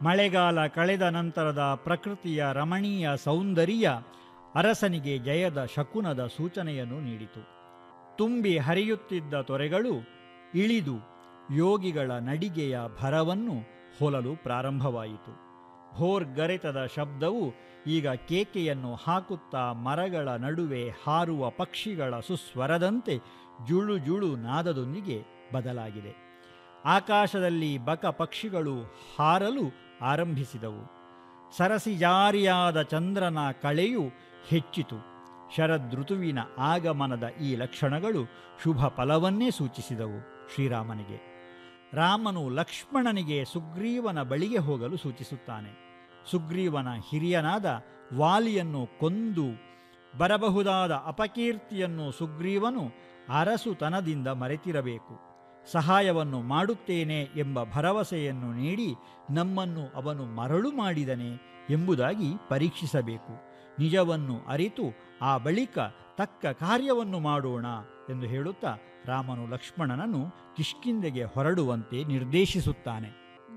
ಮಳೆಗಾಲ ಕಳೆದ ನಂತರದ ಪ್ರಕೃತಿಯ ರಮಣೀಯ ಸೌಂದರ್ಯ ಅರಸನಿಗೆ ಜಯದ ಶಕುನದ ಸೂಚನೆಯನ್ನು ನೀಡಿತು ತುಂಬಿ ಹರಿಯುತ್ತಿದ್ದ ತೊರೆಗಳು ಇಳಿದು ಯೋಗಿಗಳ ನಡಿಗೆಯ ಭರವನ್ನು ಹೊಲಲು ಪ್ರಾರಂಭವಾಯಿತು ಭೋರ್ಗರೆತದ ಶಬ್ದವು ಈಗ ಕೇಕೆಯನ್ನು ಹಾಕುತ್ತಾ ಮರಗಳ ನಡುವೆ ಹಾರುವ ಪಕ್ಷಿಗಳ ಸುಸ್ವರದಂತೆ ಜುಳು ಜುಳು ನಾದದೊಂದಿಗೆ ಬದಲಾಗಿದೆ ಆಕಾಶದಲ್ಲಿ ಬಕ ಪಕ್ಷಿಗಳು ಹಾರಲು ಆರಂಭಿಸಿದವು ಸರಸಿಜಾರಿಯಾದ ಚಂದ್ರನ ಕಳೆಯು ಹೆಚ್ಚಿತು ಶರದೃತುವಿನ ಆಗಮನದ ಈ ಲಕ್ಷಣಗಳು ಶುಭ ಫಲವನ್ನೇ ಸೂಚಿಸಿದವು ಶ್ರೀರಾಮನಿಗೆ ರಾಮನು ಲಕ್ಷ್ಮಣನಿಗೆ ಸುಗ್ರೀವನ ಬಳಿಗೆ ಹೋಗಲು ಸೂಚಿಸುತ್ತಾನೆ ಸುಗ್ರೀವನ ಹಿರಿಯನಾದ ವಾಲಿಯನ್ನು ಕೊಂದು ಬರಬಹುದಾದ ಅಪಕೀರ್ತಿಯನ್ನು ಸುಗ್ರೀವನು ಅರಸುತನದಿಂದ ಮರೆತಿರಬೇಕು ಸಹಾಯವನ್ನು ಮಾಡುತ್ತೇನೆ ಎಂಬ ಭರವಸೆಯನ್ನು ನೀಡಿ ನಮ್ಮನ್ನು ಅವನು ಮರಳು ಮಾಡಿದನೆ ಎಂಬುದಾಗಿ ಪರೀಕ್ಷಿಸಬೇಕು ನಿಜವನ್ನು ಅರಿತು ಆ ಬಳಿಕ ತಕ್ಕ ಕಾರ್ಯವನ್ನು ಮಾಡೋಣ ಎಂದು ಹೇಳುತ್ತಾ ರಾಮನು ಲಕ್ಷ್ಮಣನನ್ನು ಕಿಷ್ಕಿಂದೆಗೆ ಹೊರಡುವಂತೆ ನಿರ್ದೇಶಿಸುತ್ತಾನೆ